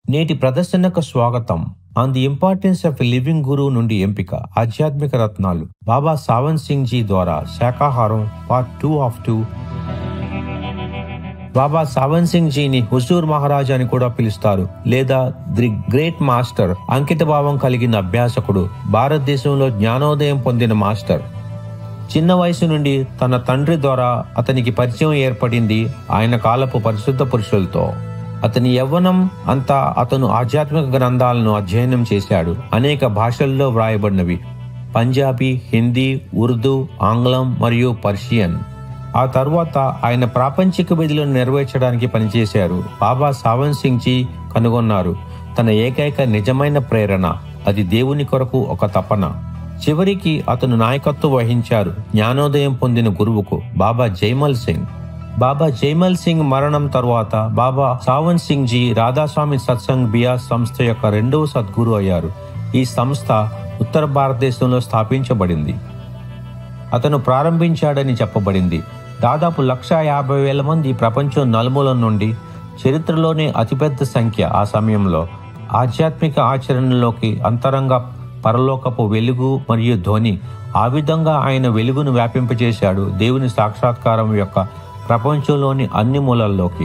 నేటి ప్రదర్శనకు స్వాగతం on the importance of living guru నుండి ఎంపిక ఆధ్యాత్మిక రత్నాలు బాబా సావన్ సింగ్ జీ ద్వారా శాకాహారం part two of two Baba Sawan Singh జీని హుజూర్ మహారాజ్ అని కూడా పిలుస్తారు లేదా ది గ్రేట్ మాస్టర్ అంకిత భావం కలిగిన అభ్యాసకుడు భారతదేశంలో జ్ఞానోదయం పొందిన మాస్టర్ చిన్న వయసు నుండి తన తండ్రి ద్వారా అతనికి పరిచయం ఏర్పడింది ఆయన కాలపు పరిశుద్ధ పురుషులతో అతని యవ్వనం అంతా అతను ఆధ్యాత్మిక గ్రంథాలను అధ్యయనం చేశాడు అనేక భాషల్లో వ్రాయబడినవి పంజాబీ హిందీ ఉర్దూ ఆంగ్లం మరియు పర్షియన్ ఆ తర్వాత ఆయన ప్రాపంచిక విధులను నెరవేర్చడానికి పనిచేశారు బాబా సావన్ సింగ్ జీ కనుగొన్నారు తన ఏకైక నిజమైన ప్రేరణ అది దేవుని కొరకు ఒక తపన చివరికి అతను నాయకత్వం వహించారు జ్ఞానోదయం పొందిన గురువుకు బాబా జైమల్ సింగ్ బాబా జైమల్ సింగ్ మరణం తర్వాత బాబా సావన్ సింగ్ జీ రాధాస్వామి సత్సంగ్ బియాస్ సంస్థ యొక్క రెండవ సద్గురు అయ్యారు ఈ సంస్థ ఉత్తర భారతదేశంలో స్థాపించబడింది అతను ప్రారంభించాడని చెప్పబడింది దాదాపు లక్ష యాభై వేల మంది ప్రపంచం నలుమూల నుండి చరిత్రలోనే అతిపెద్ద సంఖ్య ఆ సమయంలో ఆధ్యాత్మిక ఆచరణలోకి అంతరంగ పరలోకపు వెలుగు మరియు ధ్వని ఆ విధంగా ఆయన వెలుగును వ్యాపింపజేశాడు దేవుని సాక్షాత్కారం యొక్క ప్రపంచంలోని అన్ని మూలల్లోకి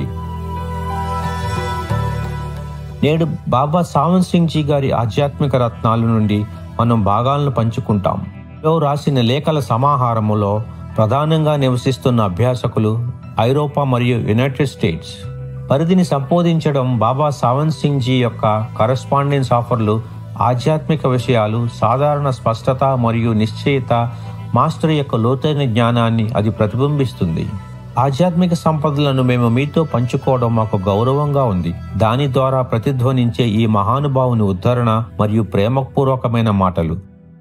నేడు బాబా సావన్ సింగ్ జీ గారి ఆధ్యాత్మిక రత్నాల నుండి మనం భాగాలను పంచుకుంటాం లో రాసిన లేఖల సమాహారములో ప్రధానంగా నివసిస్తున్న అభ్యాసకులు ఐరోపా మరియు యునైటెడ్ స్టేట్స్ పరిధిని సంబోధించడం బాబా సావన్ సింగ్ జీ యొక్క కరస్పాండెన్స్ ఆఫర్లు ఆధ్యాత్మిక విషయాలు సాధారణ స్పష్టత మరియు నిశ్చయిత మాస్టర్ యొక్క లోతైన జ్ఞానాన్ని అది ప్రతిబింబిస్తుంది ఆధ్యాత్మిక సంపదలను మేము మీతో పంచుకోవడం మాకు గౌరవంగా ఉంది దాని ద్వారా ప్రతిధ్వనించే ఈ మహానుభావుని ఉద్ధరణ మరియు ప్రేమపూర్వకమైన మాటలు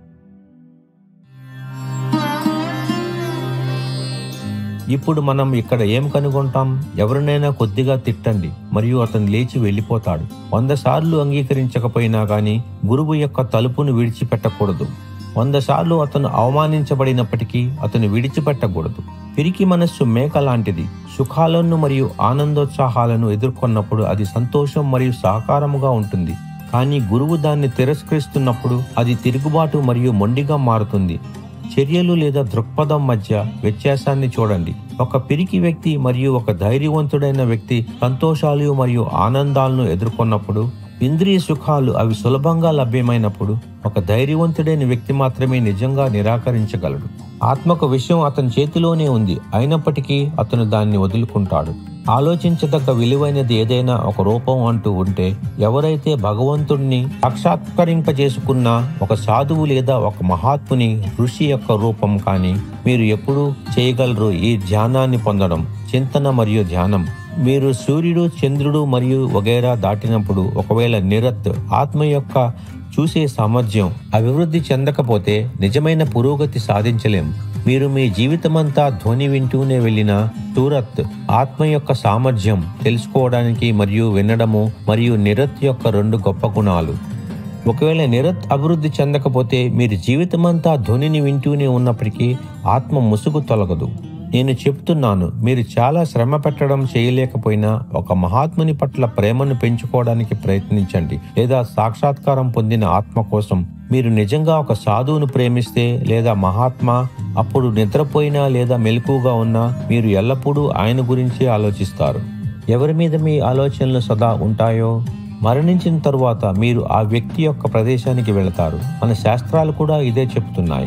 ఇప్పుడు మనం ఇక్కడ ఏం కనుగొంటాం ఎవరినైనా కొద్దిగా తిట్టండి మరియు అతను లేచి వెళ్ళిపోతాడు వంద సార్లు అంగీకరించకపోయినా గాని గురువు యొక్క తలుపును విడిచిపెట్టకూడదు వంద సార్లు అతను అవమానించబడినప్పటికీ అతను విడిచిపెట్టకూడదు పిరికి మనస్సు మేక లాంటిది సుఖాలను మరియు ఆనందోత్సాహాలను ఎదుర్కొన్నప్పుడు అది సంతోషం మరియు సహకారముగా ఉంటుంది కానీ గురువు దాన్ని తిరస్కరిస్తున్నప్పుడు అది తిరుగుబాటు మరియు మొండిగా మారుతుంది చర్యలు లేదా దృక్పథం మధ్య వ్యత్యాసాన్ని చూడండి ఒక పిరికి వ్యక్తి మరియు ఒక ధైర్యవంతుడైన వ్యక్తి సంతోషాలు మరియు ఆనందాలను ఎదుర్కొన్నప్పుడు ఇంద్రియ సుఖాలు అవి సులభంగా లభ్యమైనప్పుడు ఒక ధైర్యవంతుడైన వ్యక్తి మాత్రమే నిజంగా నిరాకరించగలడు ఆత్మకు విషయం అతని చేతిలోనే ఉంది అయినప్పటికీ అతను దాన్ని వదులుకుంటాడు ఆలోచించదగ్గ విలువైనది ఏదైనా ఒక రూపం అంటూ ఉంటే ఎవరైతే భగవంతుణ్ణి సాక్షాత్కరింపజేసుకున్న ఒక సాధువు లేదా ఒక మహాత్ముని ఋషి యొక్క రూపం కానీ మీరు ఎప్పుడూ చేయగలరు ఈ ధ్యానాన్ని పొందడం చింతన మరియు ధ్యానం మీరు సూర్యుడు చంద్రుడు మరియు వగైరా దాటినప్పుడు ఒకవేళ నిరత్ ఆత్మ యొక్క చూసే సామర్థ్యం అభివృద్ధి చెందకపోతే నిజమైన పురోగతి సాధించలేం మీరు మీ జీవితమంతా ధ్వని వింటూనే వెళ్ళిన సూరత్ ఆత్మ యొక్క సామర్థ్యం తెలుసుకోవడానికి మరియు వినడము మరియు నిరత్ యొక్క రెండు గొప్ప గుణాలు ఒకవేళ నిరత్ అభివృద్ధి చెందకపోతే మీరు జీవితమంతా ధ్వనిని వింటూనే ఉన్నప్పటికీ ఆత్మ ముసుగు తొలగదు నేను చెప్తున్నాను మీరు చాలా శ్రమ పెట్టడం చేయలేకపోయినా ఒక మహాత్ముని పట్ల ప్రేమను పెంచుకోవడానికి ప్రయత్నించండి లేదా సాక్షాత్కారం పొందిన ఆత్మ కోసం మీరు నిజంగా ఒక సాధువును ప్రేమిస్తే లేదా మహాత్మా అప్పుడు నిద్రపోయినా లేదా మెలకుగా ఉన్నా మీరు ఎల్లప్పుడూ ఆయన గురించే ఆలోచిస్తారు ఎవరి మీద మీ ఆలోచనలు సదా ఉంటాయో మరణించిన తరువాత మీరు ఆ వ్యక్తి యొక్క ప్రదేశానికి వెళతారు మన శాస్త్రాలు కూడా ఇదే చెప్తున్నాయి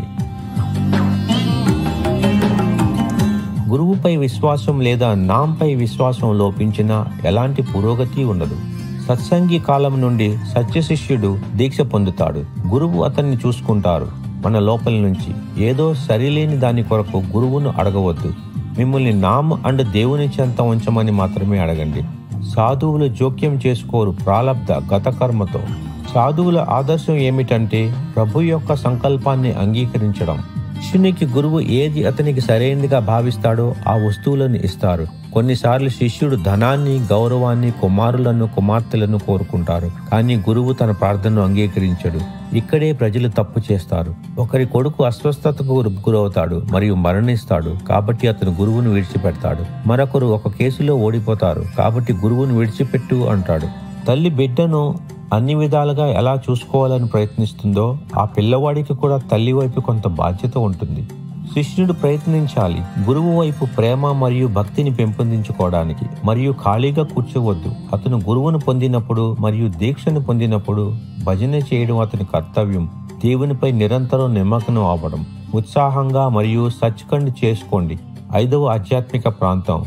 గురువుపై విశ్వాసం లేదా నాంపై విశ్వాసం లోపించిన ఎలాంటి పురోగతి ఉండదు సత్సంగి కాలం నుండి సత్యశిష్యుడు దీక్ష పొందుతాడు గురువు అతన్ని చూసుకుంటారు మన లోపల నుంచి ఏదో సరిలేని దాని కొరకు గురువును అడగవద్దు మిమ్మల్ని నామ్ అండ్ దేవుని చెంత ఉంచమని మాత్రమే అడగండి సాధువులు జోక్యం చేసుకోరు ప్రాలబ్ధ గత కర్మతో సాధువుల ఆదర్శం ఏమిటంటే ప్రభు యొక్క సంకల్పాన్ని అంగీకరించడం శిష్యునికి గురువు ఏది అతనికి సరైనదిగా భావిస్తాడో ఆ వస్తువులను ఇస్తారు కొన్నిసార్లు శిష్యుడు ధనాన్ని గౌరవాన్ని కుమారులను కుమార్తెలను కోరుకుంటారు కానీ గురువు తన ప్రార్థనను అంగీకరించడు ఇక్కడే ప్రజలు తప్పు చేస్తారు ఒకరి కొడుకు అస్వస్థతకు గురవుతాడు మరియు మరణిస్తాడు కాబట్టి అతను గురువును విడిచిపెడతాడు మరొకరు ఒక కేసులో ఓడిపోతారు కాబట్టి గురువును విడిచిపెట్టు అంటాడు తల్లి బిడ్డను అన్ని విధాలుగా ఎలా చూసుకోవాలని ప్రయత్నిస్తుందో ఆ పిల్లవాడికి కూడా తల్లి వైపు కొంత బాధ్యత ఉంటుంది శిష్యుడు ప్రయత్నించాలి గురువు వైపు ప్రేమ మరియు భక్తిని పెంపొందించుకోవడానికి మరియు ఖాళీగా కూర్చోవద్దు అతను గురువును పొందినప్పుడు మరియు దీక్షను పొందినప్పుడు భజన చేయడం అతని కర్తవ్యం దేవునిపై నిరంతరం నిమగ్నం అవ్వడం ఉత్సాహంగా మరియు సచ్ఖండ్ చేసుకోండి ఐదవ ఆధ్యాత్మిక ప్రాంతం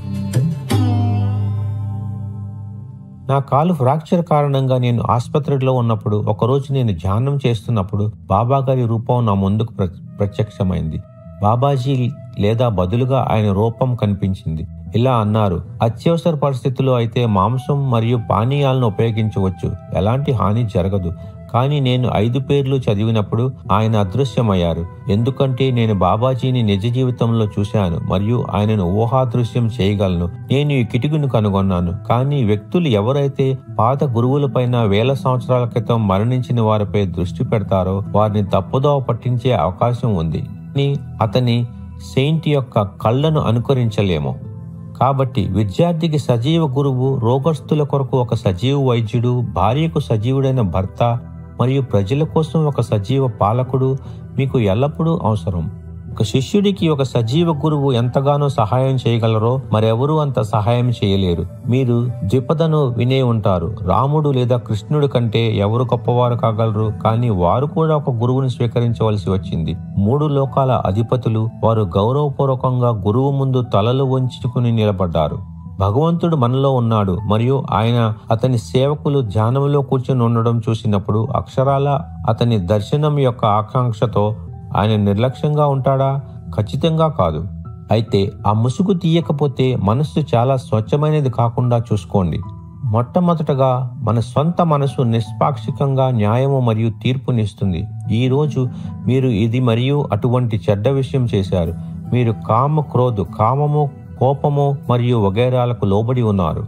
నా కాలు ఫ్రాక్చర్ కారణంగా నేను ఆసుపత్రిలో ఉన్నప్పుడు ఒకరోజు నేను ధ్యానం చేస్తున్నప్పుడు బాబా గారి రూపం నా ముందుకు ప్ర ప్రత్యక్షమైంది బాబాజీ లేదా బదులుగా ఆయన రూపం కనిపించింది ఇలా అన్నారు అత్యవసర పరిస్థితుల్లో అయితే మాంసం మరియు పానీయాలను ఉపయోగించవచ్చు ఎలాంటి హాని జరగదు కానీ నేను ఐదు పేర్లు చదివినప్పుడు ఆయన అదృశ్యమయ్యారు ఎందుకంటే నేను బాబాజీని నిజ జీవితంలో చూశాను మరియు ఆయనను ఊహాదృశ్యం చేయగలను నేను ఈ కిటికీను కనుగొన్నాను కానీ వ్యక్తులు ఎవరైతే పాత గురువులపైన వేల సంవత్సరాల క్రితం మరణించిన వారిపై దృష్టి పెడతారో వారిని తప్పుదోవ పట్టించే అవకాశం ఉంది అతని సెయింట్ యొక్క కళ్ళను అనుకరించలేము కాబట్టి విద్యార్థికి సజీవ గురువు రోగస్తుల కొరకు ఒక సజీవ వైద్యుడు భార్యకు సజీవుడైన భర్త మరియు ప్రజల కోసం ఒక సజీవ పాలకుడు మీకు ఎల్లప్పుడూ అవసరం ఒక శిష్యుడికి ఒక సజీవ గురువు ఎంతగానో సహాయం చేయగలరో మరెవరూ అంత సహాయం చేయలేరు మీరు ద్విపదను వినే ఉంటారు రాముడు లేదా కృష్ణుడు కంటే ఎవరు గొప్పవారు కాగలరు కానీ వారు కూడా ఒక గురువుని స్వీకరించవలసి వచ్చింది మూడు లోకాల అధిపతులు వారు గౌరవపూర్వకంగా గురువు ముందు తలలు వంచుకుని నిలబడ్డారు భగవంతుడు మనలో ఉన్నాడు మరియు ఆయన అతని సేవకులు ధ్యానంలో కూర్చొని ఉండడం చూసినప్పుడు అక్షరాల అతని దర్శనం యొక్క ఆకాంక్షతో ఆయన నిర్లక్ష్యంగా ఉంటాడా ఖచ్చితంగా కాదు అయితే ఆ ముసుగు తీయకపోతే మనస్సు చాలా స్వచ్ఛమైనది కాకుండా చూసుకోండి మొట్టమొదటగా మన సొంత మనసు నిష్పాక్షికంగా న్యాయము మరియు తీర్పునిస్తుంది ఈ రోజు మీరు ఇది మరియు అటువంటి చెడ్డ విషయం చేశారు మీరు కామ క్రోధు కామము కోపము మరియు వగైరాలకు లోబడి ఉన్నారు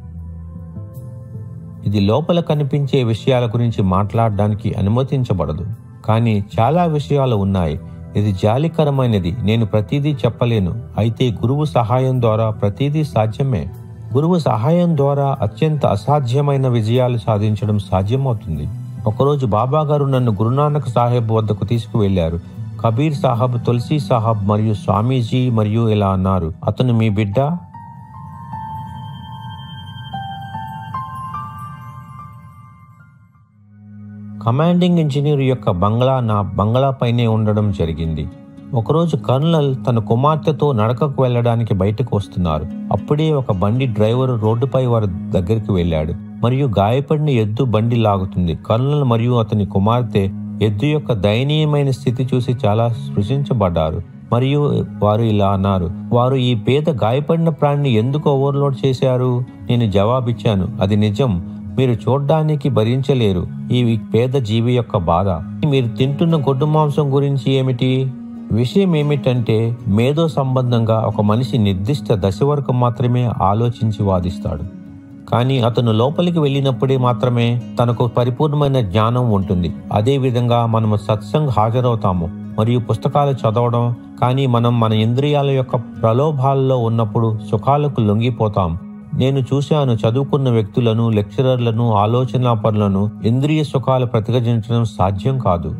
ఇది లోపల కనిపించే విషయాల గురించి మాట్లాడడానికి అనుమతించబడదు కానీ చాలా విషయాలు ఉన్నాయి ఇది జాలికరమైనది నేను ప్రతిదీ చెప్పలేను అయితే గురువు సహాయం ద్వారా ప్రతిదీ సాధ్యమే గురువు సహాయం ద్వారా అత్యంత అసాధ్యమైన విజయాలు సాధించడం సాధ్యమవుతుంది ఒకరోజు బాబా గారు నన్ను గురునానక్ సాహెబ్ వద్దకు తీసుకువెళ్లారు కబీర్ సాహబ్ తులసి సాహబ్ మరియు స్వామీజీ మరియు ఇలా అన్నారు అతను మీ బిడ్డ కమాండింగ్ ఇంజనీర్ యొక్క బంగ్లా నా బంగ్లా పైనే ఉండడం జరిగింది ఒకరోజు కర్నల్ తన కుమార్తెతో నడకకు వెళ్ళడానికి బయటకు వస్తున్నారు అప్పుడే ఒక బండి డ్రైవర్ రోడ్డుపై వారి దగ్గరికి వెళ్ళాడు మరియు గాయపడిన ఎద్దు బండి లాగుతుంది కర్నల్ మరియు అతని కుమార్తె ఎద్దు యొక్క దయనీయమైన స్థితి చూసి చాలా స్పృశించబడ్డారు మరియు వారు ఇలా అన్నారు వారు ఈ పేద గాయపడిన ప్రాణిని ఎందుకు ఓవర్లోడ్ చేశారు నేను జవాబిచ్చాను అది నిజం మీరు చూడ్డానికి భరించలేరు ఈ పేద జీవి యొక్క బాధ మీరు తింటున్న గొడ్డు మాంసం గురించి ఏమిటి విషయం ఏమిటంటే మేధో సంబంధంగా ఒక మనిషి నిర్దిష్ట దశ వరకు మాత్రమే ఆలోచించి వాదిస్తాడు కానీ అతను లోపలికి వెళ్ళినప్పుడే మాత్రమే తనకు పరిపూర్ణమైన జ్ఞానం ఉంటుంది అదే విధంగా మనము సత్సంగ్ హాజరవుతాము మరియు పుస్తకాలు చదవడం కానీ మనం మన ఇంద్రియాల యొక్క ప్రలోభాల్లో ఉన్నప్పుడు సుఖాలకు లొంగిపోతాం నేను చూశాను చదువుకున్న వ్యక్తులను లెక్చరర్లను ఆలోచనా పనులను ఇంద్రియ సుఖాలు ప్రతిఘటించడం సాధ్యం కాదు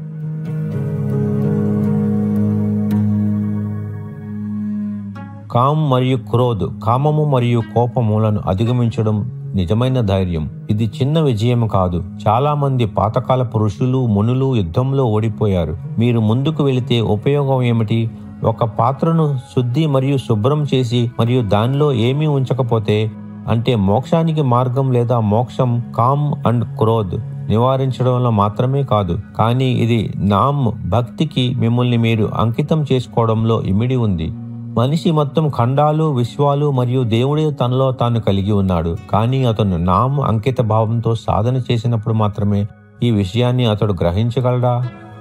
కామ్ మరియు క్రోధ్ కామము మరియు కోపములను అధిగమించడం నిజమైన ధైర్యం ఇది చిన్న విజయం కాదు చాలా మంది పాతకాల పురుషులు మునులు యుద్ధంలో ఓడిపోయారు మీరు ముందుకు వెళితే ఉపయోగం ఏమిటి ఒక పాత్రను శుద్ధి మరియు శుభ్రం చేసి మరియు దానిలో ఏమీ ఉంచకపోతే అంటే మోక్షానికి మార్గం లేదా మోక్షం కామ్ అండ్ క్రోధ్ నివారించడంలో మాత్రమే కాదు కానీ ఇది నామ్ భక్తికి మిమ్మల్ని మీరు అంకితం చేసుకోవడంలో ఇమిడి ఉంది మనిషి మొత్తం ఖండాలు విశ్వాలు మరియు దేవుడే తనలో తాను కలిగి ఉన్నాడు కానీ అతను నామ్ అంకిత భావంతో సాధన చేసినప్పుడు మాత్రమే ఈ విషయాన్ని అతడు గ్రహించగలడా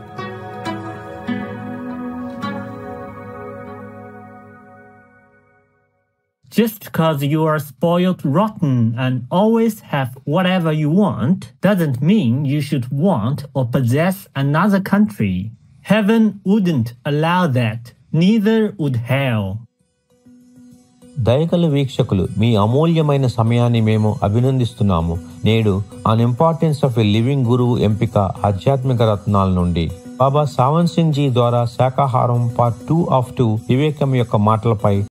Just cause you are spoiled rotten and always have whatever you want doesn't mean you should want or possess another country. Heaven wouldn't allow that, neither would hell. దయగల వీక్షకులు మీ అమూల్యమైన సమయాన్ని మేము అభినందిస్తున్నాము నేడు on importance of a living గురువు ఎంపిక ఆధ్యాత్మిక రత్నాల నుండి బాబా సావన్ సింగ్ జీ ద్వారా శాకాహారం పార్ట్ టూ ఆఫ్ టూ వివేకం యొక్క మాటలపై